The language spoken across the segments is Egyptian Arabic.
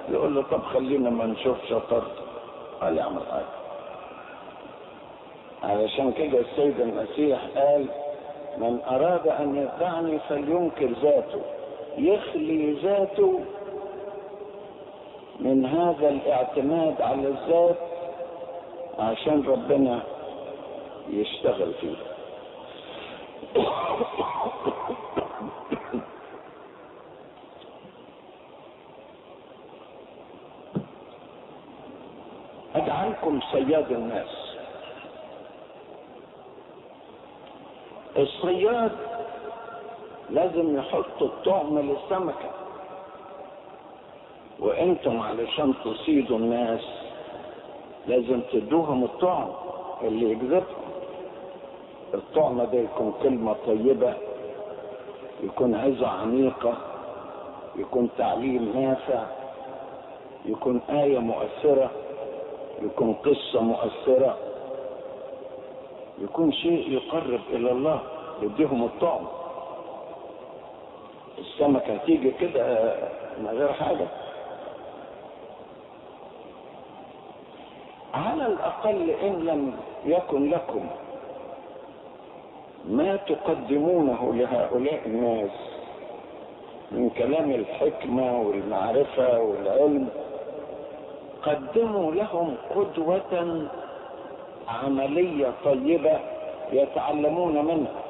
يقول له طب خلينا ما نشوف شطرت قال يعمل حاجة علشان كده السيد المسيح قال من أراد أن يتبعني فلينكر ذاته يخلي ذاته من هذا الاعتماد على الذات عشان ربنا يشتغل فيه اجعلكم صياد الناس الصياد لازم يحط الطعم للسمكة وانتم علشان تصيدوا الناس لازم تدوهم الطعم اللي يجذبهم الطعم ده يكون كلمة طيبة يكون عظة عميقة يكون تعليم نافع يكون آية مؤثرة يكون قصة مؤثرة يكون شيء يقرب إلى الله يديهم الطعم السمكة هتيجي كده من غير حاجة على الأقل إن لم يكن لكم ما تقدمونه لهؤلاء الناس من كلام الحكمة والمعرفة والعلم قدموا لهم قدوة عملية طيبة يتعلمون منها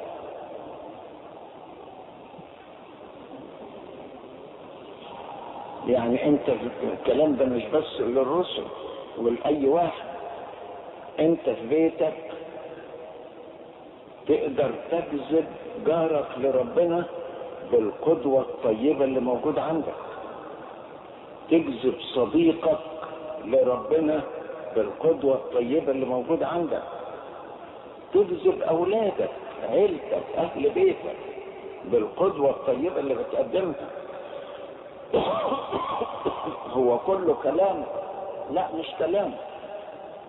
يعني انت الكلام ده مش بس للرسل ولأي واحد انت في بيتك تقدر تجذب جارك لربنا بالقدوة الطيبة اللي موجودة عندك تجذب صديقك لربنا بالقدوة الطيبة اللي موجودة عندك تجذب أولادك عيلتك أهل بيتك بالقدوة الطيبة اللي بتقدمها هو كله كلام لا مش كلام